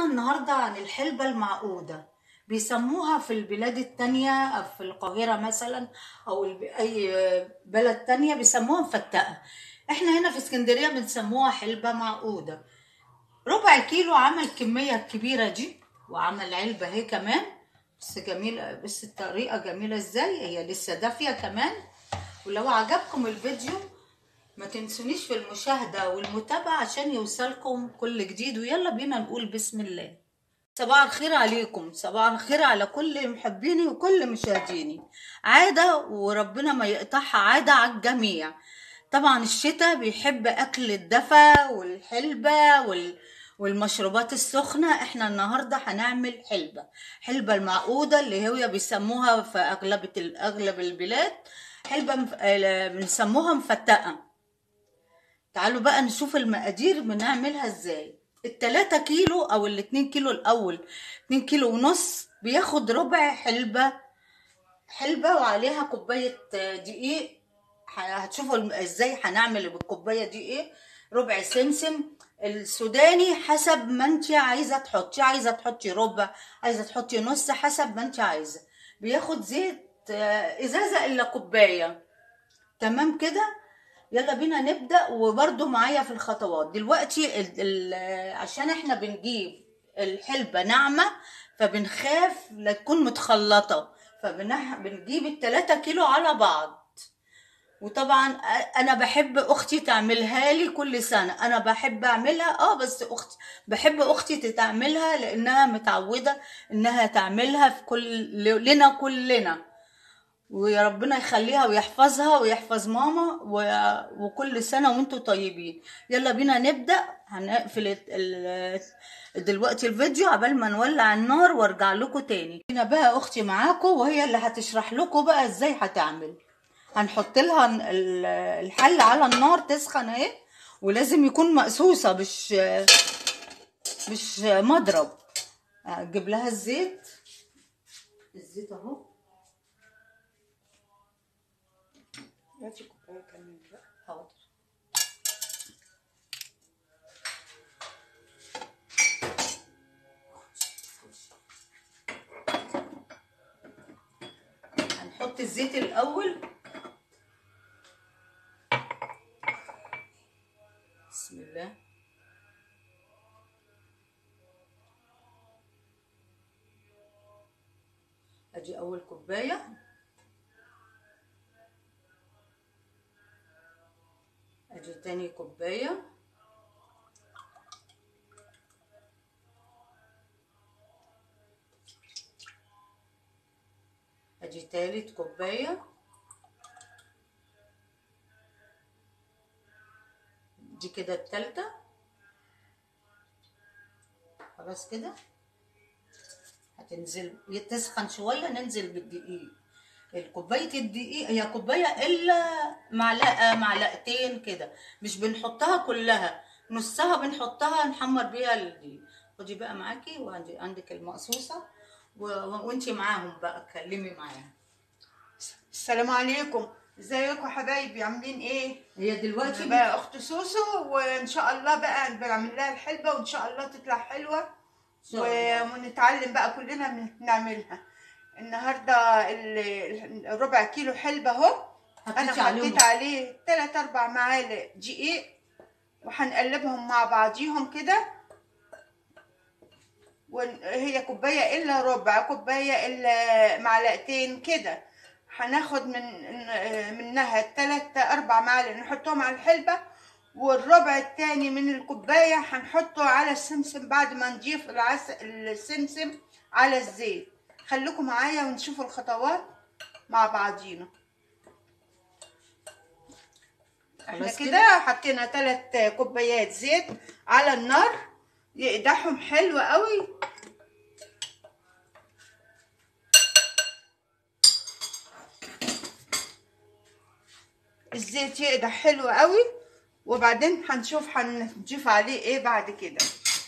النهاردة عن الحلبة المعقودة بيسموها في البلاد التانية أو في القاهرة مثلا أو الب- أي بلد تانية بيسموها مفتقة احنا هنا في اسكندرية بنسموها حلبة معقودة ربع كيلو عمل كمية الكبيرة دي وعمل علبة اهي كمان بس جميلة بس الطريقة جميلة ازاي هي لسه دافية كمان ولو عجبكم الفيديو ما تنسونيش في المشاهدة والمتابعة عشان يوصلكم كل جديد ويلا بينا نقول بسم الله صباح الخير عليكم صباح الخير على كل محبيني وكل مشاهديني عادة وربنا ما يقطعها عادة على الجميع طبعا الشتاء بيحب أكل الدفى والحلبة وال... والمشروبات السخنة احنا النهاردة هنعمل حلبة حلبة المعقودة اللي هي بيسموها في أغلب أغلب البلاد حلبة مف... آه، بنسموها مفتقة تعالوا بقى نشوف المقادير بنعملها ازاي التلاتة كيلو او الاتنين كيلو الاول اتنين كيلو ونص بياخد ربع حلبة حلبة وعليها كوباية آه، دقيق ه- هتشوفوا الم- ازاي هنعمل بالكوباية دي ايه ربع سمسم السوداني حسب ما انت عايزة تحطي عايزة تحطي ربع عايزة تحطي نص حسب ما انت عايزة بياخد زيت آه، ازازة الا كوباية تمام كده يلا بينا نبدأ وبرضو معايا في الخطوات دلوقتي ال ال عشان احنا بنجيب الحلبة ناعمة فبنخاف لا تكون متخلطة فبنجيب التلاتة كيلو على بعض وطبعا أ- انا بحب اختي تعملها لي كل سنة انا بحب اعملها اه بس اختي بحب اختي تتعملها لانها متعودة انها تعملها في كل لنا كلنا ويا ربنا يخليها ويحفظها ويحفظ ماما و... وكل سنة وانتوا طيبين يلا بينا نبدأ هنقفل ال... ال... دلوقتي الفيديو عبال ما نولع النار وارجع لكم تاني هنا بقى اختي معاكم وهي اللي هتشرح لكم بقى ازاي هتعمل هنحط لها ال- الحل على النار تسخن اهي ولازم يكون مقصوصة مش مش مضرب اجيب لها الزيت الزيت اهو هاتي كوباية كمان بقى حاضر هنحط الزيت الأول بسم الله ادي اول كوبايه ادي تاني كوباية ادي تالت كوباية دي كده التالتة خلاص كده هتنزل تسخن شوية ننزل بالدقيق الكوباية الدقيق هي كوباية إلا معلقة معلقتين كده مش بنحطها كلها نصها بنحطها نحمر بيها الدقيق خدي بقى معاكي وعندي عندك المقصوصة و... وانتي معاهم بقى اتكلمي معاهم السلام عليكم ازيكم حبايبي عاملين ايه هي دلوقتي بقى اخت سوسو وان شاء الله بقى بنعمل لها الحلبة وان شاء الله تطلع حلوة شاء الله. و- ونتعلم بقى كلنا من- نعملها النهارده ال- الربع كيلو حلبة اهو انا حطيتي عليهم حطيت عليه تلات اربع معالق دقيق وهنقلبهم مع بعضيهم كده وهي كوباية إلا ربع كوباية إلا معلقتين كده هناخد من منها تلات أربع معالق نحطهم على الحلبة والربع التاني من الكوباية هنحطه على السمسم بعد ما نضيف العسل السمسم على الزيت خليكم معايا ونشوفوا الخطوات مع بعضينا احنا خلاص كده؟ كده حطينا تلات كوبايات زيت على النار يقدحهم حلو قوي الزيت يقدح حلو قوي وبعدين هنشوف هنضيف عليه ايه بعد كده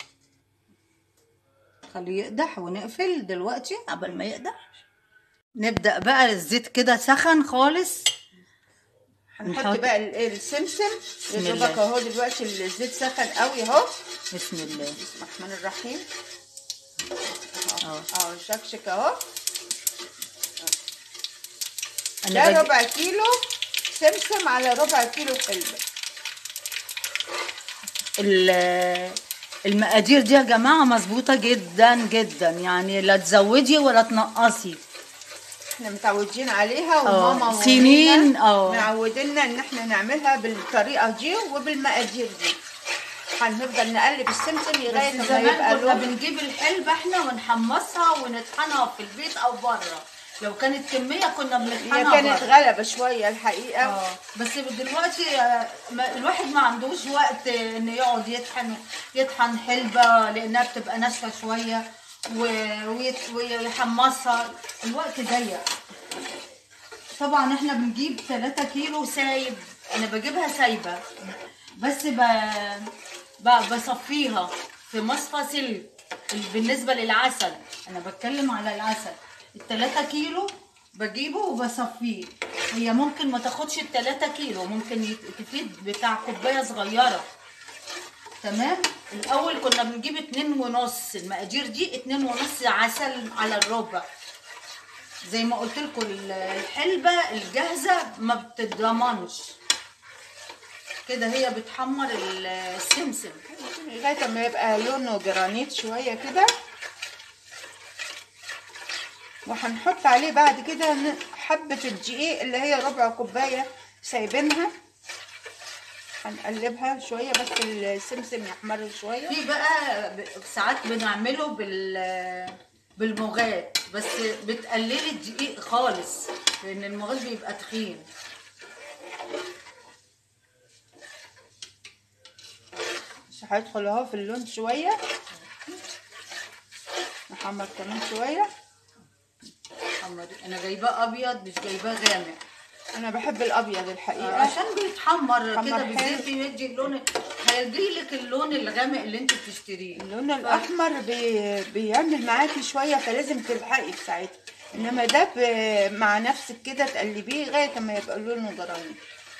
خليه يقدح ونقفل دلوقتي قبل ما يقدح نبدأ بقى الزيت كده سخن خالص هنحط نحط- بقى ال- السمسم يا الله. دوبك اهو دلوقتي الزيت سخن قوي اهو بسم الله بسم الله الرحمن الرحيم اه اهو شكشك اهو انا ده بج... ربع كيلو سمسم على ربع كيلو حلبة ال- المقادير دي يا جماعة مظبوطة جدا جدا يعني لا تزودي ولا تنقصي احنا متعودين عليها اه، وماما سنين، وماما اه. معودينا ان احنا نعملها بالطريقة دي وبالمقادير دي هنفضل نقلب السمسم لغاية بس ما زمان يبقى كنا لون بنجيب الحلبة احنا ونحمصها ونطحنها في البيت او بره لو كانت كمية كنا هي بنطحنها كانت بره غلبة شوية الحقيقة اه بس دلوقتي آه، ما- الواحد ما عندوش وقت انه يقعد يطحن يطحن حلبة لانها بتبقى ناشفة شوية و- ويت- ويحمصها الوقت ضيق طبعا احنا بنجيب 3 كيلو سايب انا بجيبها سايبة بس ب... ب... بصفيها في مصفى سلك بالنسبة للعسل انا بتكلم على العسل التلاتة كيلو بجيبه وبصفيه هي ممكن ما تاخدش التلاتة كيلو ممكن يت- تفيد بتاع كوباية صغيرة تمام الاول كنا بنجيب اتنين ونص المقادير دي اتنين ونص عسل على الربع زي ما قلت لكم الحلبة الجاهزة ما بتتضمنش كده هي بتحمر ال- السمسم لغاية ما يبقى لونه جرانيت شوية كده وهنحط عليه بعد كده ن- حبة الدقيق اللي هي ربع كوباية سايبينها هنقلبها شوية بس السمسم يحمر شوية في بقى ب- ساعات بنعمله بال بالمغاد بس بتقللي الدقيق خالص لان المغاد بيبقى تخين مش هيدخل اهو في اللون شوية نحمر كمان شوية حمري. انا جايباه ابيض مش جايباه غامق انا بحب الابيض الحقيقة عشان بيتحمر حمر كده حلو. بالزيت بيدي اللون هيدي لك اللون الغامق اللي انت بتشتريه اللون الاحمر بي... بيعمل معاكي شويه فلازم تلحقي في ساعتها انما ده ب... مع نفسك كده تقلبيه لغايه ما يبقى لونه جراني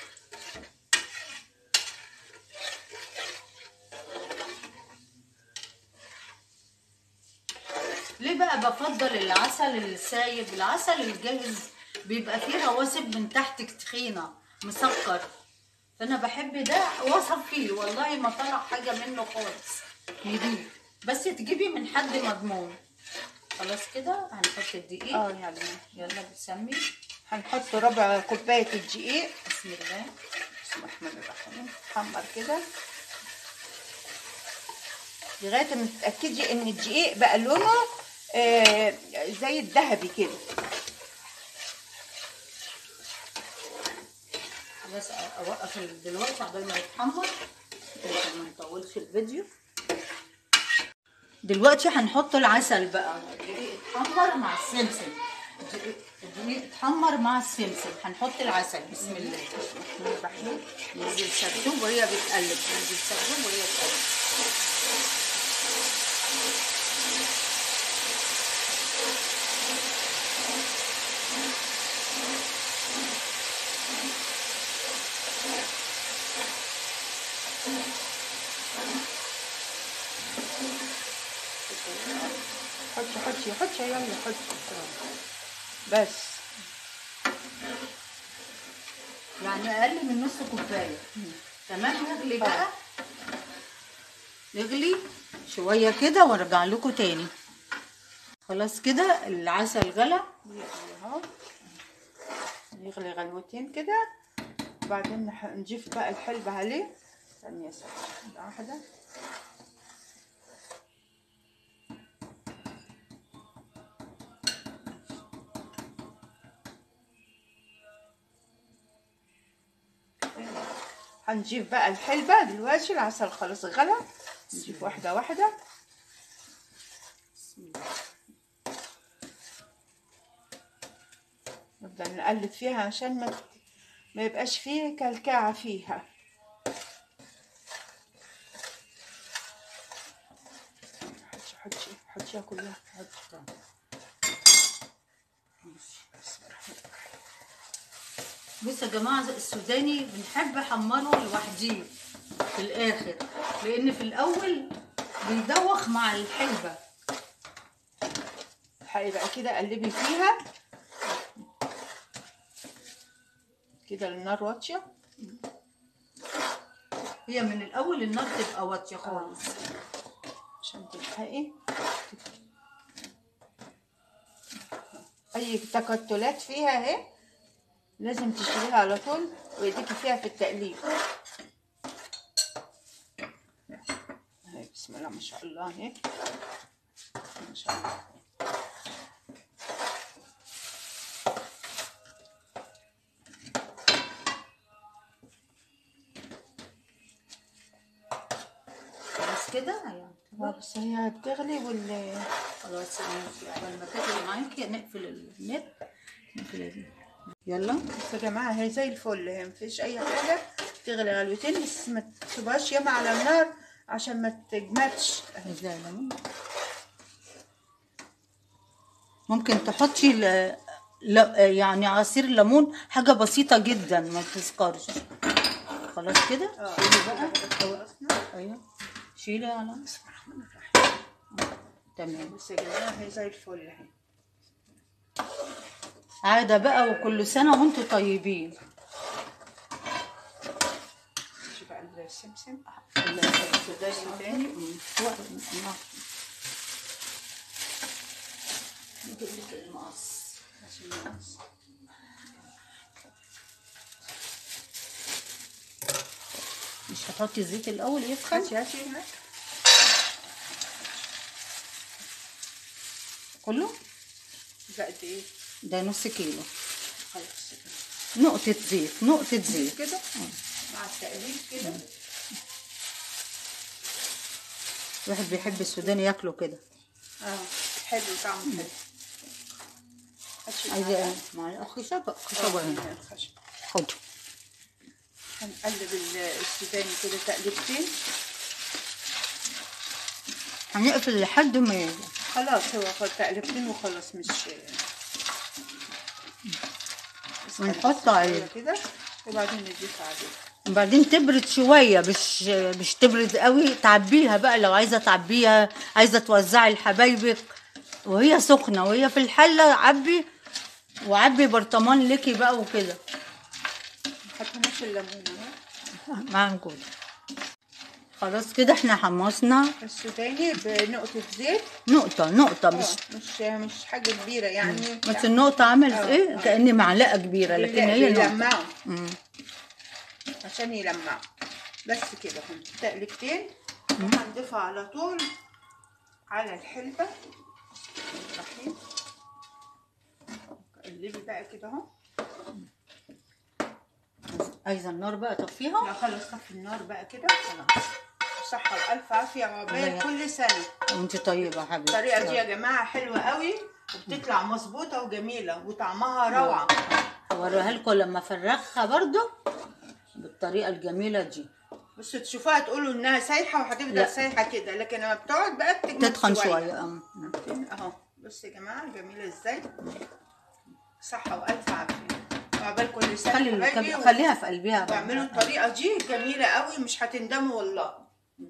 ليه بقى بفضل العسل السايب العسل الجاهز بيبقى فيه رواسب من تحت تخينه مسكر فانا بحب ده واصفيه والله ما طلع حاجه منه خالص نضيف بس تجيبي من حد مضمون خلاص كده هنحط الدقيق اه يعني يلا بتسمي هنحط ربع كوبايه الدقيق بسم الله بسم الله الرحمن الرحيم حمر كده لغايه ما تتاكدي ان الدقيق بقى لونه آه زي الذهبي كده بس اوقف دلوقتي عقبال ما يتحمر عشان ما نطولش الفيديو دلوقتي هنحط العسل بقى الدقيق اتحمر مع السمسم الدقيق- الدقيق اتحمر مع السمسم هنحط العسل بسم الله الرحمن الرحيم ننزل سبتوب وهي بتقلب ننزل سبتوب وهي بتقلب حطي حطي حطي يلا حطي بس يعني اقل من نص كوبايه تمام نغلي بقى نغلي شويه كده وارجع لكم تاني خلاص كده العسل غلى اهو يغلي غلوتين كده وبعدين نح- نضيف بقى الحلبة عليه ثانية ثانية واحدة هنجيب بقى الحلبة دلوقتي العسل خلاص غلى نجيب واحدة واحدة بسم الله نبدأ نقلب فيها عشان ما ما يبقاش فيه كلكعة فيها حطي حطي حطيها كلها حطي بسم الله الرحمن الرحيم. بصوا يا جماعه السوداني بنحب حمره لوحديه في الاخر لان في الاول بيدوخ مع الحلبه الحقي بقى كده قلبي فيها كده النار واطيه هي من الاول النار تبقى واطيه خالص عشان تلحقي اي تكتلات فيها اهي لازم تشيليها على طول وايديكي فيها في التقليب اهي بسم الله ما شاء الله اهي ما شاء الله خلاص كده يعني آه، بس هي هتغلي وال خلاص ماشي قبل ما تغلي معاكي نقفل النت نقفل ال- يلا بس يا جماعه هي زي الفل هي مفيش اي حاجه تغلي غلوتين بس ما تسيبهاش ياما على النار عشان ما تجمدش ازاي ليمون ممكن تحطي ل... لا يعني عصير ليمون حاجة بسيطة جدا ما تسكرش خلاص كده اه شيلي بقى خلصنا ايوه شيلي على بسم الله الرحمن الرحيم تمام بس يا جماعه هي زي الفل اهي عادة بقى وكل سنة وانتم طيبين شوف بقى السمسم السوداني نجيب لك المقص مش هتحطي الزيت الاول يسخن هاتي هاتي هناك كله ده قد ايه ده نص كيلو خلاص نقطة زيت نقطة زيت كده مع التقليب كده الواحد بيحب السوداني ياكله كده اه حلو طعمه حلو هاتي عايزة ايه مع خشبة خشبة هنا هنا الخشب خد هنقلب ال- السوداني كده تقليبتين هنقفل لحد ما يجي خلاص هو خد تقليبتين وخلاص مش بس ونحط خلاص عليه. كده وبعدين نضيف عليه وبعدين تبرد شوية مش مش تبرد قوي تعبيها بقى لو عايزة تعبيها عايزة توزعي لحبايبك وهي سخنة وهي في الحلة عبي وعبي برطمان ليكي بقى وكده حتى مش الليمون اهو موجود خلاص كده احنا حمصنا السوداني بنقطة زيت نقطة نقطة مش آه، مش مش حاجة كبيرة يعني بس النقطة عملت آه، ايه آه. كأن معلقة كبيرة لكن هي نقطة يلمعوا مم. عشان يلمعوا بس كده هم تقلبتين هنضيفها على طول على الحلبة الرحيم قلبي بقى كده اهو عايزة النار بقى طفيها لا خلاص طفي النار بقى كده خلاص صحة وألف عافية الله وعقبال يخليك. كل سنة وانت طيبة يا حبيبتي الطريقة دي يا جماعة حلوة قوي وبتطلع مظبوطة وجميلة وطعمها روعة هوريها لكم لما افرخها برضو بالطريقة الجميلة دي بس تشوفوها تقولوا انها سايحة وهتفضل لا. سايحة كده لكن لما بتقعد بقى بتجمد تتخن شوية اه اهو بص يا جماعة جميلة ازاي صحة وألف عافية وعقبال كل سنة خلي حبايبي الكب... خليها في قلبها بقى. واعملوا الطريقة دي جميلة قوي مش هتندموا والله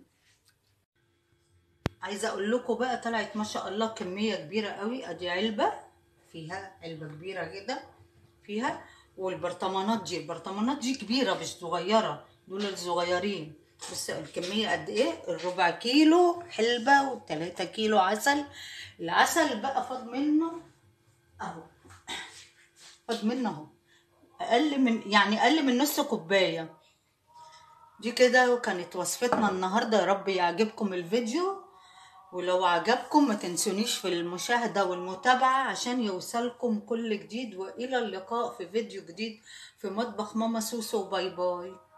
عايزه اقول لكم بقى طلعت ما شاء الله كميه كبيره قوي ادي علبه فيها علبه كبيره كده فيها والبرطمانات دي البرطمانات دي كبيره مش صغيره دول الصغيرين بص الكميه قد ايه الربع كيلو حلبه والتلاتة كيلو عسل العسل بقى فاض منه اهو فاض منه اهو اقل من يعني اقل من نص كوبايه دي كده كانت وصفتنا النهارده يا رب يعجبكم الفيديو ولو عجبكم ما تنسونيش في المشاهدة والمتابعة عشان يوصلكم كل جديد وإلى اللقاء في فيديو جديد في مطبخ ماما سوسو باي باي